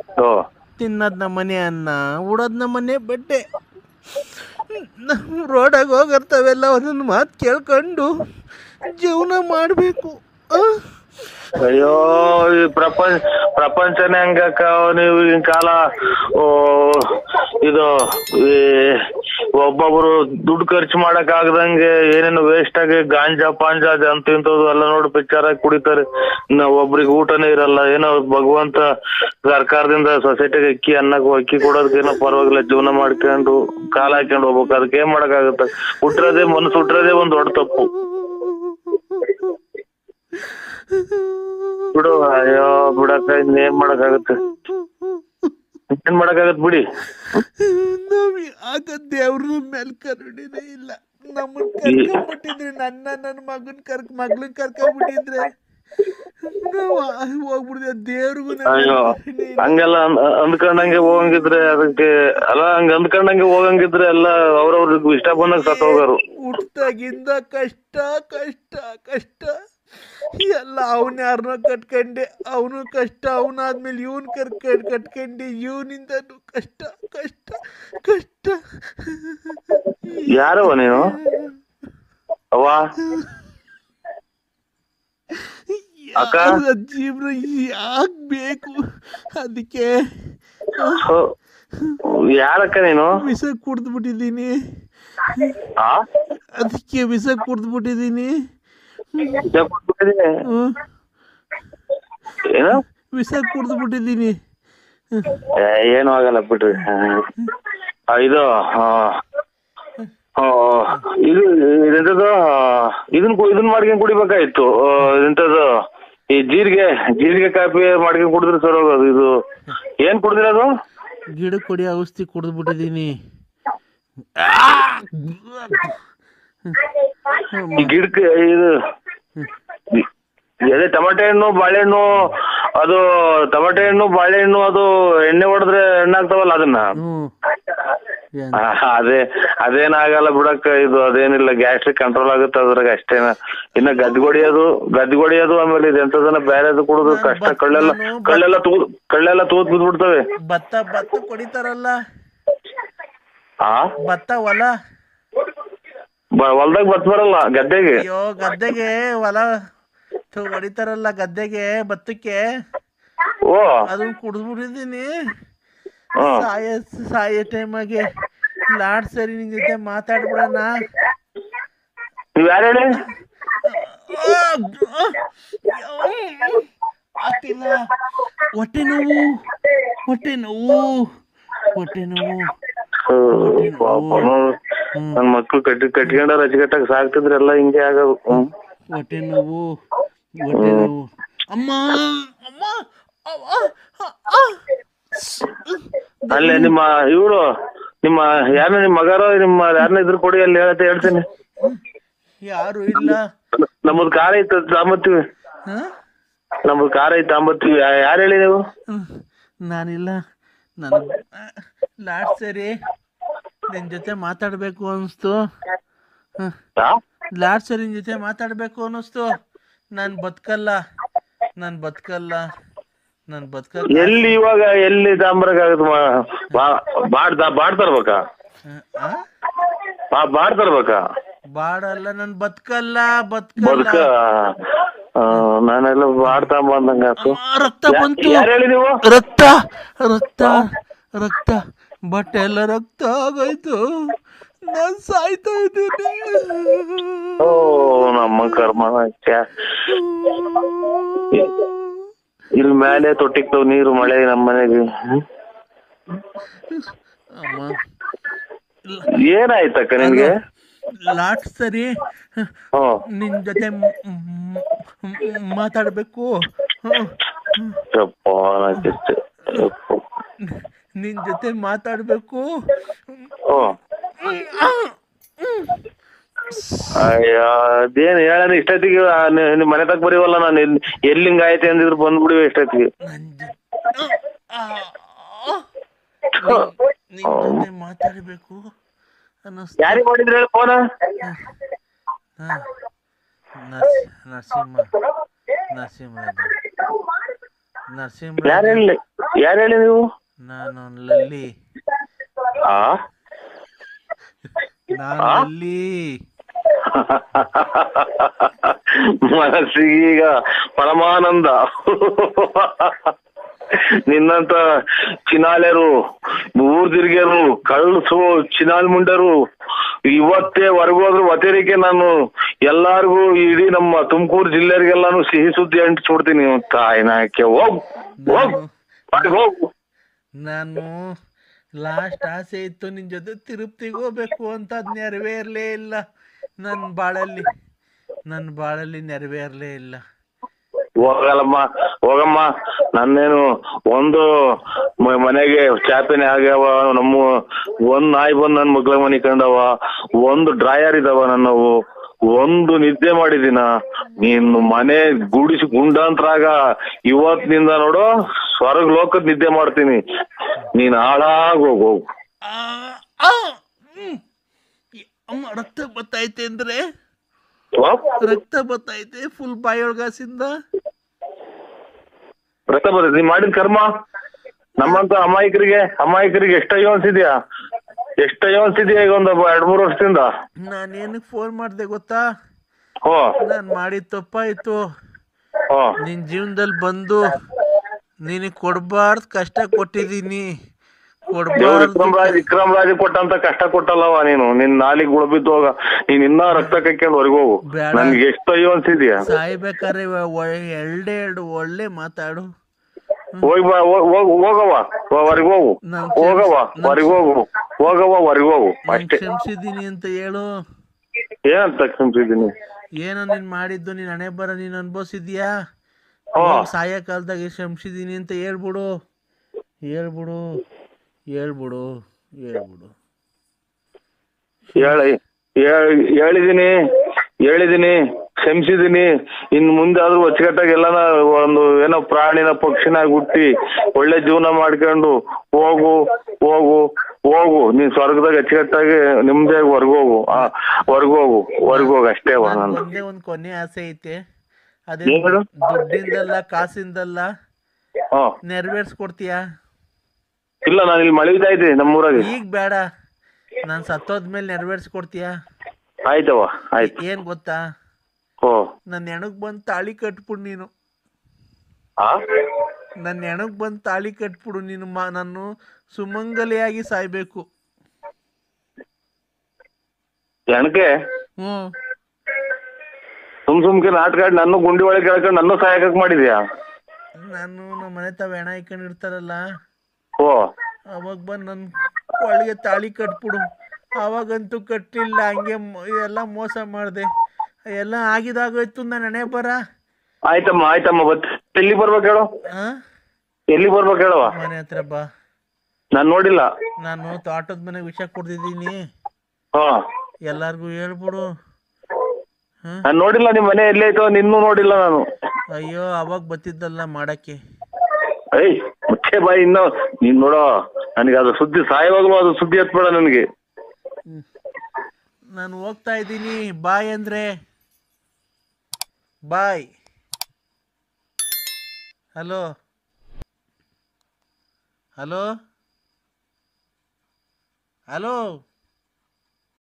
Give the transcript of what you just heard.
ಓ ತಿನ್ನೋದ್ ನಮ್ಮನೆ ಅನ್ನ ಉಡೋದ್ ನಮ್ಮನೆ ಬಟ್ಟೆ ರೋಡಾಗ ಹೋಗಿರ್ತಾವೆಲ್ಲ ಒಂದೊಂದು ಮಾತು ಕೇಳ್ಕೊಂಡು ಜೀವನ ಮಾಡಬೇಕು ಅಯ್ಯೋ ಈ ಪ್ರಪಂಚ ಪ್ರಪಂಚನೇ ಹಂಗಕ್ಕ ನೀವು ಈಗಿನ ಕಾಲ ಓ ಇದು ಈ ಒಬ್ಬೊಬ್ರು ದುಡ್ಡು ಖರ್ಚು ಮಾಡಕ್ ಆಗದಂಗೆ ಏನೇನು ವೇಸ್ಟ್ ಆಗಿ ಗಾಂಜಾ ಪಾಂಜಾ ಅದು ಅಂತ ಇಂಥದ್ದು ಎಲ್ಲ ನೋಡಿ ಪಿಕ್ಚರ್ ಆಗಿ ಕುಡಿತಾರೆ ನಾವ್ ಒಬ್ರಿಗೆ ಊಟನೇ ಇರಲ್ಲ ಏನೋ ಭಗವಂತ ಸರ್ಕಾರದಿಂದ ಸೊಸೈಟಿಗೆ ಅಕ್ಕಿ ಅನ್ನಕ್ಕೆ ಅಕ್ಕಿ ಕೊಡೋದಕ್ಕೇನೋ ಪರವಾಗಿಲ್ಲ ಜೀವನ ಮಾಡ್ಕೊಂಡು ಕಾಲ ಹಾಕೊಂಡು ಹೋಗ್ಬೇಕು ಅದಕ್ಕೆ ಏನ್ ಮಾಡಕ್ಕಾಗತ್ತೆ ಹುಟ್ಟಿರೋದೇ ಮನಸ್ಸು ಹುಟ್ಟಿರೋದೇ ಒಂದ್ ದೊಡ್ಡ ತಪ್ಪು ಬಿಡು ಅಯ್ಯೋ ಬಿಡಕ್ಕ ಇನ್ನೇನ್ ಮಾಡಕ್ಕಾಗತ್ತೆ ಏನ್ ಮಾಡಕ್ಕಾಗತ್ ಬಿಡಿ ನಾವು ಆಗ ದೇವ್ರ ಮೇಲೆ ಕರುಣಿನೇ ಇಲ್ಲ ನಮ್ಮನ್ನ ಕರ್ಕೊಂಡ್ಬಿಟ್ಟಿದ್ರಿ ನನ್ನ ನನ್ನ ಮಗನ್ ಕರ್ಕ ಮಗಳನ್ ಕರ್ಕೊಂಡ್ಬಿಟ್ಟಿದ್ರೆ ನಾವು ಹೋಗ್ಬಿಡಿದೆ ದೇವ್ರಿಗೂ ಅಯ್ಯೋ ಹಂಗೆಲ್ಲ ಅನ್- ಅಂದ್ಕೊಂಡಂಗೆ ಹೋಗಂಗಿದ್ರೆ ಅದಕ್ಕೆ ಅಲ್ಲ ಹಂಗ ಅಂದ್ಕೊಂಡಂಗೆ ಹೋಗಂಗಿದ್ರೆ ಎಲ್ಲ ಅವ್ರವ್ರಿಗೆ ಇಷ್ಟ ಬಂದಾಗ ಸತ್ ಹೋಗೋರು ಹುಟ್ಟಾಗಿಂದ ಕಷ್ಟ ಕಷ್ಟ ಕಷ್ಟ ಎಲ್ಲ ಅವನ ಯಾರನ್ನೋ ಕಟ್ಕೊಂಡೆ ಅವನು ಕಷ್ಟ ಅವನಾದ್ಮೇಲೆ ಇವನ್ ಕರ್ಕೊಂಡ್ ಕಟ್ಕೊಂಡೆ ಇವನಿಂದನು ಕಷ್ಟ ಕಷ್ಟ ಕಷ್ಟ ಯಾರವ ನೀನು ಅವ್ವ ಅಕ್ಕ? ಯಾರ ಜೀವನ ಯಾಕೆ ಬೇಕು ಅದಕ್ಕೆ ಹೋ, ಯಾರಕ್ಕ ನೀನು ವಿಷ ಕುಡ್ದು ಬಿಟ್ಟಿದ್ದೀನಿ ಆ ಅದಕ್ಕೆ ವಿಷ ಕುಡ್ದು ಬಿಟ್ಟಿದ್ದೀನಿ ಜಗ್ ಕೊಟ್ಬಿಟ್ಟಿದೀನಿ. ಹ್ಮ್ ಏನು ವಿಷ ಕುಡ್ದು ಬಿಟ್ಟಿದ್ದೀನಿ ಏ, ಏನೂ ಆಗಲ್ಲ ಬಿಡ್ರಿ ಆ, ಇದು ಆ, ಆ, ಇದು ಇದೆಂತದು ಇದನ್ ಕು- ಇದನ್ ಮಾಡ್ಕೊಂಡ್ ಕುಡಿಬೇಕಾಯ್ತು ಆ, ಇದೆಂತದು ಈ ಜೀರಿಗೆ ಜೀರಿಗೆ ಕಾಫಿ ಮಾಡ್ಕೊಂಡ್ ಕುಡಿದ್ರೆ ಸರ್ ಹೋಗೋದು ಇದು ಏನ್ ಕುಡ್ದಿರೋದು ಗಿಡ ಕೊಡಿ ಔಷಧಿ ಕುಡ್ದು ಬಿಟ್ಟಿದ್ದೀನಿ ಈ ಗಿಡಕ್ಕೆ ಇದು ಅದೇ ಟಮಾಟೆ ಹಣ್ಣು ಬಾಳೆಹಣ್ಣು ಅದು ಟಮಾಟೆ ಹಣ್ಣು ಬಾಳೆಹಣ್ಣು ಅದು ಎಣ್ಣೆ ಹೊಡೆದ್ರೆ ಎಣ್ಣೆ ಆಗ್ತಾವಲ್ಲ ಅದನ್ನ ಹ್ಞೂ ಏನ್- ಆ, ಅದೇ ಅದೇನಾಗಲ್ಲ ಬಿಡಕ್ಕ ಇದು ಅದೇನಿಲ್ಲ ಗ್ಯಾಸ್ಟ್ರಿಕ್ ಕಂಟ್ರೋಲ್ ಆಗುತ್ತೆ ಅದ್ರಾಗ ಅಷ್ಟೇನ ಇನ್ನ ಗದ್ದೆ ಹೊಡಿಯೋದು ಗದ್ದೆ ಹೊಡಿಯೋದು ಆಮೇಲೆ ಇದು ಎಂತದನ್ನ ಬೇರೆದು ಕುಡಿದು ನಾನು ಕಷ್ಟ ಬತ್- ಕಳ್ಳೆಲ್ಲ ನಾನು ಬತ್- ಕಳ್ಳೆಲ್ಲ ತೂ ಕಳ್ಳೆಲ್ಲ ತೂತ್ ಬಿದ್ಬಿಡ್ತವೆ ಭತ್ತ ಭತ್ತ ಕೊಡಿತಾರಲ್ಲ ಆ ಭತ್ತ ಹೊಲ ಬ- ಹೊಲ್ದಾಗ ಬತ್ ಬರಲ್ಲ ಗದ್ದೆಗೆ ಅಯ್ಯೋ ಗದ್ದೆಗೆ ಹೊಲ ಥು, ಹೊಡಿತಾರಲ್ಲ ಗದ್ದೆಗೆ ಭತ್ತಕ್ಕೆ ಓ ಅದನ್ನ ಕುಡಿದ್ಬಿಟ್ಟಿದ್ದೀನಿ ಹ್ಮ್ ಸಾಯ ಸಾಯೋ ಟೈಮಾಗೆ ಲಾಡ್ ಸರಿ ನಿನ್ ಜೊತೆ ಮಾತಾಡ್ಬಿಡೋಣ ನೀವ್ ಯಾರು ಹೇಳಿ ಆಗ್ತಿಲ್ಲ ಹೊಟ್ಟೆ ನೋವು ಹೊಟ್ಟೆ ನೋವು ಹೊಟ್ಟೆ ನೋವು ಹ್ಮ್, ಪಾಪ ನೋಡು. ನನ್ ಮಕ್ಳು ಕಟ್ಟಿ ಕಟ್ಕೊಂಡಾರ ಅಚ್ಚುಕಟ್ಟಾಗ ಸಾಕ್ತಿದ್ರೆಲ್ಲ ಹಿಂಗೆ ಆಗೋದು ಹ್ಮ್ ಹೊಟ್ಟೆ ನೋವು ಹೊಟ್ಟೆ ನೋವು ಅಮ್ಮ ಅಮ್ಮ ಅವ್ವ, ಅ- ಆ. ಅಲ್ಲೇ ನಿಮ್ಮ ಇವ್ರು ನಿಮ್ಮ ಯಾರನ್ನ ನಿಮ್ಮ ಮಗಾರೋ ನಿಮ್ಮ ಯಾರನ್ನ ಇದ್ರು ಕೊಡಿ ಅಲ್ಲಿ ಹೇಳತ್ತೆ ಹೇಳ್ತೀನಿ ಯಾರು ಇಲ್ಲ ನಮ್ಮದ್ ಕಾರ್ ಐತೆ ತಾಂಬತ್ತೀವಿ ಹ? ನಮ್ಮದ್ ಕಾರ್ ಐತೆ ತಾಂಬತ್ತೀವಿ ಯಾರು ಹೇಳಿ ನೀವು ಹ್ಮ್. ನಾನಿಲ್ಲ ನಾನು ಲಾಸ್ಟ್ ಸರಿ ನಿನ್ ಜೊತೆ ಮಾತಾಡ್ಬೇಕು ಅನಿಸ್ತು ಆ? ಲಾಸ್ಟ್ ಸರಿ ನಿನ್ ಜೊತೆ ಮಾತಾಡ್ಬೇಕು ಅನ್ನಿಸ್ತು ನಾನು ಬದುಕಲ್ಲ ನಾನು ಬದುಕಲ್ಲ ನಾನು ಬದುಕಲ್ಲ ಎಲ್ಲಿ ಇವಾಗ ಎಲ್ಲಿ ತಾಂಬರಕ್ಕಾಗತ್ತ ಬಾಡ್ ಬಾಡ್ ತರ್ಬೇಕಾ ಬಾ ಬಾಡ್ ತರ್ಬೇಕಾ ಬಾಡಲ್ಲ ನಾನು ಬದುಕಲ್ಲ ಬದುಕ ಬದುಕಲ್ಲ ಆ, ನಾನೆಲ್ಲ ಬಾಡ್ ತಾಂಬಂದಂಗ ಆತು ಅಮ್ಮ, ರಕ್ತ ಬಂತು ಯಾರು ಹೇಳಿ ನೀವು ರಕ್ತ ರಕ್ತ ರಕ್ತ ಬಟ್ಟೆ ಎಲ್ಲ ರಕ್ತ ಆಗೋಯ್ತು ನಾನು ಸಾಯ್ತಾ ಇದ್ದೀನಿ ಓ ನಮ್ಮ ಕರ್ಮ ಛೆ. ಇಲ್ಲಿ ಮೇಲೆ ತೊಟ್ಟಿಗ್ತಾವ್ ನೀರು ಮಳೆ ನಮ್ಮ ಮನೆಗೆ ಹ್ಮ್? ಅಮ್ಮ ಏನಾಯ್ತಕ್ಕ ನಿನ್ಗೆ ಲಾಸ್ಟ್ ಸರಿ ಹ್ಮ್ ನಿನ್ ಜೊತೆ ಮ್- ಮ್- ಮ್- ಮಾತಾಡ್ಬೇಕು ಯಪ್ಪ ನಾಚಿಸ್ತೆ. ಯಪ್ಪ. ನಿನ್ ಜೊತೆ ಮಾತಾಡ್ಬೇಕು ಹ್ಮ್ ಅಯ್ಯ ಅದೇನ್ ಹೇಳಣ ಇಷ್ಟೊತ್ತಿಗೆ ಆ, ನಿ- ನಿಮ್ ಮನೆ ತಗ ಬರೀವಲ್ಲ ನಾನು ಎಲ್ಲಿ ಎಲ್ಲಿ ಹಿಂಗ್ ಆಯ್ತು ಅಂದಿದ್ರು ಬಂದ್ಬಿಡಿವೆ ಇಷ್ಟೊತ್ತಿಗೆ ನನ್ ಜೊ- ಆ, ಆ, ನಿನ್- ನಿನ್ ಜೊತೆ ಮಾತಾಡ್ಬೇಕು ಅನ್ನಿಸ್ತು ಯಾರಿಗ್ ಮಾಡಿದ್ರಿ ಹೇಳಿ ಫೋನ್ ಹಾ. ನರ್ಸ್ ನರಸಿಂಹ ನರಸಿಂಹರಾಜ ನರಸಿಂಹರಾಜ ಯಾರು ಹೇಳಿ ಯಾರು ಹೇಳಿ ನೀವು ನಾನು ಲಲ್ಲಿ ಆ ನಾನು ಆ? ಲಲ್ಲಿ ಮನಸ್ಸಿಗೆ ಈಗ ಪರಮಾನಂದ ನಿನ್ನಂತ ಚಿನಾಲೆರು ಊರ್ ತಿರ್ಗ್ಯರು ಕಳ್ಸು ಚಿನಾಲ್ ಮುಂಡರು ಇವತ್ತೇ ಹೊರಗೋದ್ರು ವತೇರಿಕೆ ನಾನು ಎಲ್ಲಾರ್ಗು ಇಡೀ ನಮ್ಮ ತುಮಕೂರು ಜಿಲ್ಲೆಯರಿಗೆಲ್ಲಾನು ಸಿಹಿ ಸುದ್ದಿ ಅಂಟಿಸ್ಬಿಡ್ತೀನಿ ತಾಯಿನಾಕೆ ಹೋಗ್ ಹೋಗ್ ನಾನು ಹೊರ್ಗ್ ಹೋಗು ನಾನು ಲಾಸ್ಟ್ ಆಸೆ ಇತ್ತು ನಿನ್ ಜೊತೆ ತಿರುಪ್ತಿಗೆ ಹೋಗ್ಬೇಕು ಅಂತ ಅದ್ ನೆರವೇರ್ಲೇ ಇಲ್ಲ ನನ್ನ ಬಾಳಲ್ಲಿ ನನ್ನ ಬಾಳಲ್ಲಿ ನೆರವೇರ್ಲೇ ಇಲ್ಲ ಹೋಗಲ್ಲಮ್ಮ ಹೋಗಮ್ಮ ನನ್ನೇನು ಒಂದು ಮ- ಮನೆಗೆ ಚಾಪೆನೆ ಆಗ್ಯಾವ ನಮ್ಮ ಒಂದ್ ನಾಯಿ ಬಂದ್ ನನ್ ಮಗ್ಳ ಮನಿ ಕಂಡವ ಒಂದು ಡ್ರಾಯರ್ ಇದಾವ ನನ್ನವು ಒಂದು ನಿದ್ದೆ ಮಾಡಿದಿನ ನೀನು ಮನೆ ಗುಡಿಸಿ ಗುಂಡಾಂತರಾಗ ಇವತ್ತಿನಿಂದ ನೋಡು ಸ್ವರ್ಗ ಲೋಕದ್ ನಿದ್ದೆ ಮಾಡ್ತೀನಿ ನೀನ್ ಹಾಳಾಗ್ ಹೋಗ್ ಹೋಗು ಆ, ಆ, ಹ್ಮ್. ಈ ಅಮ್ಮ ರಕ್ತ ಬತ್ತೈತೆ ಅಂದ್ರೆ ಹೋಗ್. ರಕ್ತ ಬತ್ತೈತೆ ಫುಲ್ ಬಾಯೊಳಗಾಸಿಂದ ರಕ್ತ ಬರ್ತೈತೆ ನೀನ್ ಮಾಡಿದ ಕರ್ಮ ನಮ್ಮಂತ ಅಮಾಯಕರಿಗೆ ಅಮಾಯಕರಿಗೆ ಎಷ್ಟಯ್ಯೋ ಅನ್ಸಿದ್ಯಾ ಎಷ್ಟಯ್ಯೋ ಅನ್ಸಿದ್ಯಾ ಈಗ ಒಂದು ಎರಡ್ ಮೂರು ವರ್ಷದಿಂದ ನಾನೇನಕ್ಕೆ ಫೋನ್ ಮಾಡಿದೆ ಗೊತ್ತಾ ಹೋ ನಾನು ಮಾಡಿದ ತಪ್ಪಾಯ್ತು ಹೋ ನಿನ್ನ ಜೀವನದಲ್ಲಿ ಬಂದು ನಿನಗೆ ಕೊಡಬಾರ್ದು ಕಷ್ಟ ಕೊಟ್ಟಿದ್ದೀನಿ ದೇವ್ರ ಕೊಡಬಾರ್ದು ವಿಕ್ರಮ್ ರಾಜ್ ವಿಕ್ರಮ್ ರಾಜ್ ಕೊಟ್ಟಂತ ಕಷ್ಟ ಕೊಟ್ಟಲ್ಲವ ನೀನು ನಿನ್ ನಾಲಿಗೆ ಗುಳಬಿದ್ದು ಹೋಗ ನೀನ್ ಇನ್ನ ರಕ್ತ ಕಕ್ಕೊಂಡು ಹೊರಗೋಗು ಬೇಡ. ನನ್ಗೆ ಎಷ್ಟು ಅಯ್ಯೋ ಅನ್ಸಿದ್ಯಾ ಸಾಯ್ಬೇಕಾದ್ರೆ ಎರಡೇ ಎರಡು ಒಳ್ಳೆ ಮಾತಾಡು ಹೋಗಿ ಬಾ ಹೋಗ್- ಹೋಗ್- ಹೋಗವ್ವ ಹೊರಗೆ ಹೋಗು ನಾನ್ ಹೋಗವ್ವ ಹೊರಗೆ ಹೋಗು ಹೋಗವ್ವ ಹೊರಗೆ ಹೋಗು ನಾನು ಅಷ್ಟೇ ಕ್ಷಮಿಸಿದ್ದೀನಿ ಅಂತ ಹೇಳು ಏನಂತ ಕ್ಷಮಿಸಿದ್ದೀನಿ ಏನೋ ನೀನ್ ಮಾಡಿದ್ದು ನೀನ್ ಹಣೆ ಬರ ನೀನ್ ಅನ್ಭವಿಸಿದ್ಯಾ ಹೋ ಸಾಯ ಕಾಲದಾಗ ಕ್ಷಮಿಸಿದ್ದೀನಿ ಅಂತ ಹೇಳ್ಬಿಡು ಹೇಳ್ಬಿಡು ಹೇಳ್ಬಿಡು ಹೇಳ್ಬಿಡು ಹೇಳಿ ಹೇಳ್- ಹೇಳಿದೀನಿ ಹೇಳಿದೀನಿ ಕ್ಷಮಿಸಿದೀನಿ ಇನ್ ಮುಂದೆ ಆದ್ರೂ ಅಚ್ಚುಕಟ್ಟಾಗಿ ಎಲ್ಲಾನ ಒಂದು ಏನೋ ಪ್ರಾಣಿನ ಪಕ್ಷಿನಾಗಿ ಹುಟ್ಟಿ ಒಳ್ಳೆ ಜೀವನ ಮಾಡ್ಕೊಂಡು ಹೋಗು ಹೋಗು ಹೋಗು ನೀನ್ ಸ್ವರ್ಗದಾಗ ಅಚ್ಚುಕಟ್ಟಾಗಿ ನಿಮ್ದಾಗಿ ಹೊರ್ಗೋಗು ಆ ಹೊರ್ಗೋಗು ಹೊರ್ಗೋಗು ಅಷ್ಟೇ ಅವ ನನ್ಗ್ ನಾನು ಒಂದೇ ಒಂದ್ ಕೊನೆ ಆಸೆ ಐತೆ ಅದೇ ಏನ್ ಹೇಳು? ದುಡ್ಡಿಂದಲ್ಲ ಕಾಸಿಂದಲ್ಲ ಹಾ ನೆರವೇರ್ಸ್ಕೊಡ್ತೀಯಾ ಇಲ್ಲ ನಾನು ಇಲ್ಲಿ ಮಳಿತಾ ಇದ್ದೀನಿ ನಮ್ಮೂರಾಗೆ ಈಗ ಬೇಡ ನಾನು ಸತ್ತೋದ್ಮೇಲೆ ನೆರವೇರ್ಸ್ಕೊಡ್ತೀಯಾ ಆಯ್ತವ ಆಯ್ತು ಏನ್ ಗೊತ್ತಾ ಓ ನನ್ನ ಹೆಣಗ್ ಬಂದು ತಾಳಿ ಕಟ್ಬಿಡು ನೀನು ಆ ನನ್ನ ಹೆಣಗ್ ಬಂದು ತಾಳಿ ಕಟ್ಬಿಡು ನೀನು ಮಾ ನಾನು ಸುಮಂಗಲಿಯಾಗಿ ಸಾಯ್ಬೇಕು ಎಣಕೆ ಹ್ಞೂ ಸುಮ್ ಸುಮ್ಕೆ ನಾಟಕ ಆಡಿ ನನ್ನ ಗುಂಡಿ ಒಳಗೆ ಕೇಳ್ಕೊಂಡು ನನ್ನ ಸಹಾಯಕ ಮಾಡಿದ್ಯಾ ನಾನು ನಮ್ಮ ಮನೆ ತಾವ ಹೆಣ ಇಟ್ಕೊಂಡಿರ್ತಾರಲ್ಲ ಓ ಅವಾಗ ಬಂದು ನನ್ನ ಒಳಗೆ ತಾಳಿ ಕಟ್ಬಿಡು ಅವಾಗಂತೂ ಕಟ್ಟಿಲ್ಲ ಹಂಗೆ ಮ- ಎಲ್ಲ ಮೋಸ ಮಾಡಿದೆ ಎಲ್ಲ ಆಗಿದಾಗೋಯ್ತು ನನ್ನ ಹಣೆ ಬರ ಆಯ್ತಮ್ಮ ಆಯ್ತಮ್ಮ ಬತ್ ಎಲ್ಲಿ ಬರ್ಬೇಕು ಹೇಳು ಆ? ಎಲ್ಲಿ ಬರ್ಬೇಕು ಹೇಳುವ ಮನೆ ಹತ್ರ ಬಾ ನಾನ್ ನೋಡಿಲ್ಲ ನಾನು ತೋಟದ ಮನೆಗೆ ವಿಷ ಕೊಡ್ತಿದ್ದೀನಿ ಹಾ ಎಲ್ಲಾರ್ಗೂ ಹೇಳ್ಬಿಡು ಹಾ ನಾನ್ ನೋಡಿಲ್ಲ ನಿಮ್ ಮನೆ ಎಲ್ಲಿ ಐತೋ ನಿನ್ನೂ ನೋಡಿಲ್ಲ ನಾನು ಅಯ್ಯೋ ಅವಾಗ ಬತ್ತಿದ್ದಲ್ಲ ಮಾಡಕ್ಕೆ ಏಯ್ ಮುಚ್ಚೆ ಬಾಯಿ ಇನ್ನು ನೀನ್ ನೋಡೋ ನನಗೆ ಅದು ಸುದ್ದಿ ಸಾಯವಾಗ್ಲೂ ಅದು ಸುದ್ದಿ ಎತ್ಬೇಡ ನನಗೆ ನಾನು ಹೋಗ್ತಾ ಇದ್ದೀನಿ ಬಾಯ್ ಅಂದ್ರೆ ಬಾಯ್ ಹಲೋ ಹಲೋ ಹಲೋ